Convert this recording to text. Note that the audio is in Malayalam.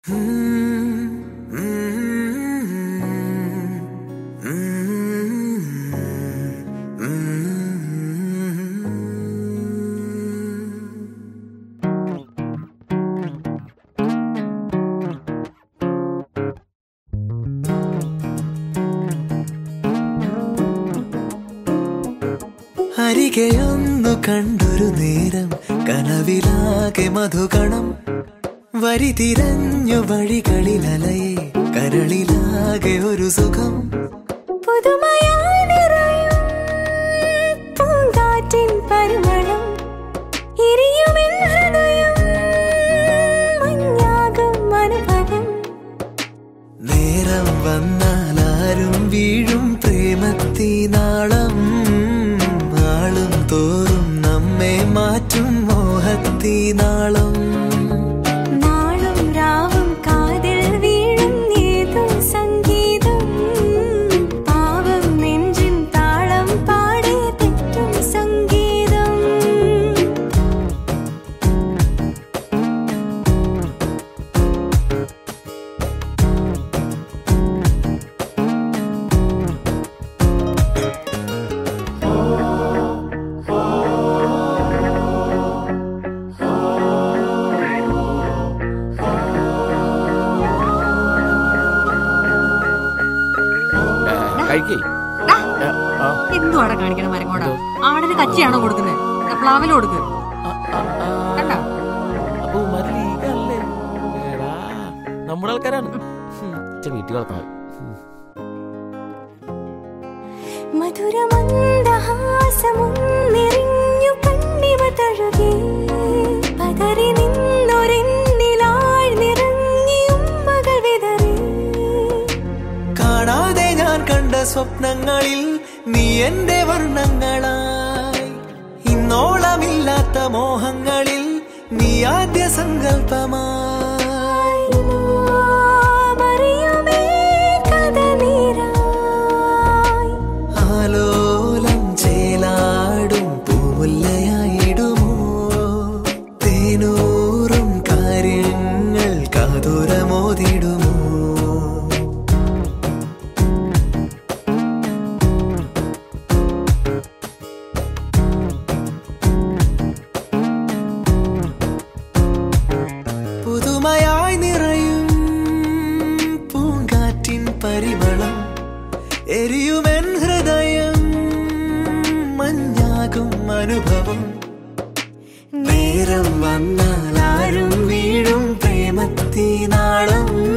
അരികെയൊന്നു കണ്ടൊരു നേരം കനവിലാകെ മധുകണം വരി തിരഞ്ഞു വഴികളിൽ അലയെ കരളിലാകെ ഒരു സുഖം പുതുമയായി നിറയും പൂങ്കാറ്റിൻ പരിമളം എരിയുമെൻ ഹൃദയം മഞ്ഞാകും അനുഭവം നേരം വന്നാൽ ആരും വീഴും പ്രേമത്തിനാളം ആളും തോറും നമ്മെ മാറ്റും മോഹത്തിനാളം നാളും രാവും കാതിൽ വീഴും ഏതോ സംഗീതം പാവം നെഞ്ചിൻ താളം പാടി തെറ്റും സംഗീതം കഴിക്കേ എന്തുവാടെ കാണിക്കണ മരങ്ങോടാ ആടിന് കച്ചിയാണോ കൊടുക്കുന്നത് പ്ലാവില് കൊടുക്ക് കണ്ട അപ്പൊ ഉമ്മാര് ലീഗല്ലേ എടാ നമ്മുടെ ആൾക്കാരാണ് ഹും, ഇച്ച വീട്ടിൽ വളർത്താൻ മധുരമന്ദഹാസമുന്നിറിഞ്ഞു കണ്ണിവ തഴുകി പതറി നിന്നൊരെന്നിലാഴ്ന്നിറങ്ങി ഉമ്മകൾ വിതറി കാണാതെ ഞാൻ കണ്ട സ്വപ്നങ്ങളിൽ നീ എന്റെ വർണ്ണങ്ങളായി ഇന്നോളമില്ലാത്ത മോഹങ്ങളിൽ നീ ആദ്യ സങ്കല്പമായി മറിയുമേ കഥ നീരായി ആലോലം ചേലാടും പൂമുല്ലയായിടുമോ തേനൂറും കാര്യങ്ങൾ കാതുരമോതിടുമോ പുതുമയായി നിറയും പൂങ്കാറ്റിൻ പരിമളം എരിയുമെൻ ഹൃദയം മഞ്ഞാകും അനുഭവം നേരം വന്നാൽ ആരും വീഴും പ്രേമത്തിനാളം